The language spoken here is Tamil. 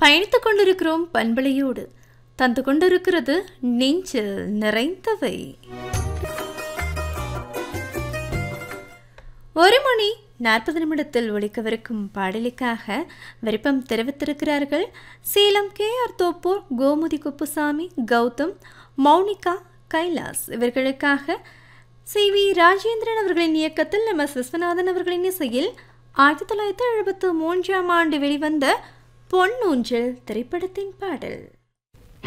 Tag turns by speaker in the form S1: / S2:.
S1: பயணித்துக் கொண்டிருக்கிறோம் பண்பலையோடு தந்து கொண்டிருக்கிறது நெஞ்சில் நிறைந்தவை ஒரு மணி நாற்பது நிமிடத்தில் ஒழிக்கவிருக்கும் பாடலுக்காக விருப்பம் தெரிவித்திருக்கிறார்கள் சேலம் கே ஆர் தோப்பூர் கோமுதி குப்புசாமி கௌதம் மௌனிகா கைலாஸ் இவர்களுக்காக சி வி ராஜேந்திரன் அவர்களின் இயக்கத்தில் எம் எஸ் விஸ்வநாதன் அவர்களின் இசையில் ஆயிரத்தி தொள்ளாயிரத்தி எழுபத்து மூன்றாம் ஆண்டு வெளிவந்த பொன்னூஞ்சல் திரைப்படத்தின் பாடல்